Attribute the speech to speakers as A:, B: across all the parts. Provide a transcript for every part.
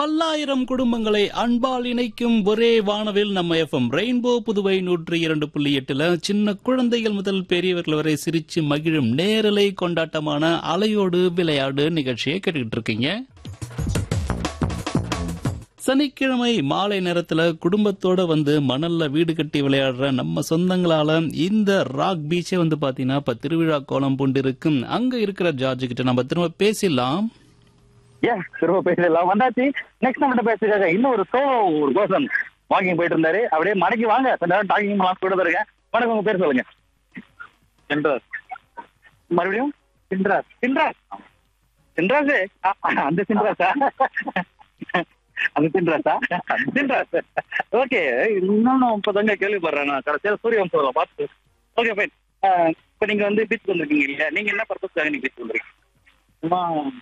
A: பல்லாயிரம் குடும்பங்களை அன்பால் இணைக்கும் ஒரே வானவில் நம்ம எஃப்எம் ரெயின்போ புதுவை நூற்றி இரண்டு புள்ளி எட்டுல சின்ன குழந்தைகள் முதல் பெரியவர்கள் வரை சிரிச்சு மகிழும் நேரலை கொண்டாட்டமான அலையோடு விளையாடு நிகழ்ச்சியை கேட்டுக்கிட்டு இருக்கீங்க சனிக்கிழமை மாலை நேரத்துல குடும்பத்தோட வந்து மணல்ல வீடு கட்டி விளையாடுற நம்ம சொந்தங்களால இந்த ராக் பீச்சே வந்து பாத்தீங்கன்னா இப்ப திருவிழா கோலம் பூண்டு இருக்கும் அங்க இருக்கிற ஜார்ஜ் கிட்ட நம்ம திரும்ப பேசிடலாம்
B: ஏ திரும்ப பேசலாம் வந்தாச்சு நெக்ஸ்ட் நம்மகிட்ட பேசுறதுக்காக இன்னும் ஒரு சோலோ ஒரு பர்சன் வாக்கிங் போயிட்டு இருந்தாரு அப்படியே மடக்கி வாங்க கொஞ்ச நேரம் டாக்கிங் பண்ணலாம் கூட இருக்கேன் வணக்கம் உங்க பேர் சொல்லுங்க சென்ட்ராஸ் மறுபடியும் சின்ராஸ் சின்ராஸ் சின்ராஸ் அந்த சின்ராஸா அந்த சின்ராஸா சின்ராஸ் ஓகே இன்னும் இப்பதாங்க கேள்விப்படுறேன் நான் கடைசியில் சூரிய வம்சம் பார்த்து ஓகே ஃபைன் இப்போ நீங்க வந்து பீச் வந்திருக்கீங்க இல்லையா நீங்க என்ன பர்பஸ்க்காக நீங்க பீச் வந்திருக்கீங்க சும்மா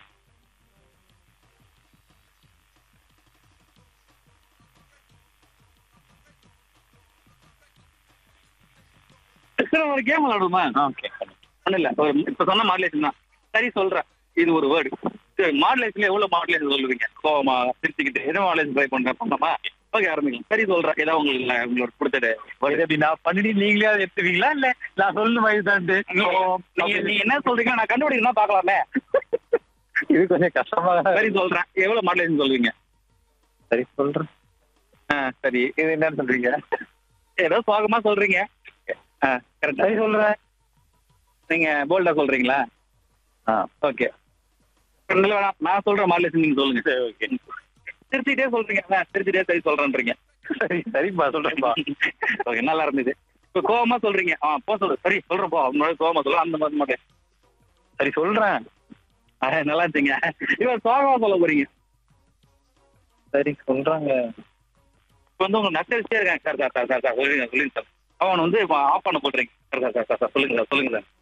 B: சரி ஒரு கேம் விளாடுமா ஓகே ஒன்றும் இல்லை ஒரு இப்போ சொன்ன மாடுலேஷன் தான் சரி சொல்கிறேன் இது ஒரு வேர்டு சரி மாடுலேஷன்ல எவ்வளோ மாடுலேஷன் சொல்லுவீங்க கோவமா சிரிச்சுக்கிட்டு என்ன மாடுலேஷன் ட்ரை பண்ணுறேன் பண்ணமா ஓகே ஆரம்பிங்க சரி சொல்கிறேன் ஏதாவது உங்களுக்கு இல்லை, உங்களுக்கு பிடிச்சது
C: வருது அப்படின்னா பண்ணிட்டு நீங்களே அதை எடுத்துவீங்களா இல்ல நான் சொல்லுன மாதிரி தான்ட்டு
B: நீங்க நீங்க என்ன சொல்றீங்க நான் கண்டுபிடிக்கணும் பார்க்கலாமே
C: இது கொஞ்சம் கஷ்டமா
B: சரி சொல்றேன் எவ்வளவு மாடலேஷன் சொல்லுவீங்க
C: சரி சொல்றேன்
B: ஆ, சரி
C: இது என்னன்னு சொல்றீங்க
B: ஏதோ சோகமா சொல்றீங்க கரெக்டா
C: சரி சொல்றேன்
B: நீங்க போல்டா சொல்றீங்களா
C: ஆ
B: ஓகே வேணாம் நான் சொல்ற மாடலேஷன் நீங்க சொல்லுங்க சரி ஓகே திருச்சிட்டே சொல்றீங்க ஆ, திருச்சிட்டே சரி சொல்றேன்றீங்க
C: சரி சரிப்பா சொல்றேன்ப்பா
B: ஓகே நல்லா இருந்தது இப்போ கோவமா சொல்றீங்க ஆ போ சொல்லு சரி சொல்றேன் போ முன்னாடி கோவமா சொல்ல அந்த மாதிரி மாட்டேன்
C: சரி சொல்றேன்
B: நல்லா இருந்துங்க இவர் சோகமா சொல்ல போறீங்க
C: சரி சொல்றாங்க
B: இப்போ வந்து உங்க நச்சரிச்சே இருக்காங்க sir sir sir sir sir சொல்லுங்க சொல்லுங்க சார் அவன் வந்து ஆஃப் பண்ண போட்டுறீங்க சார் சார் சார் சார் சொல்லுங்க சார் சொல்லுங்க சார்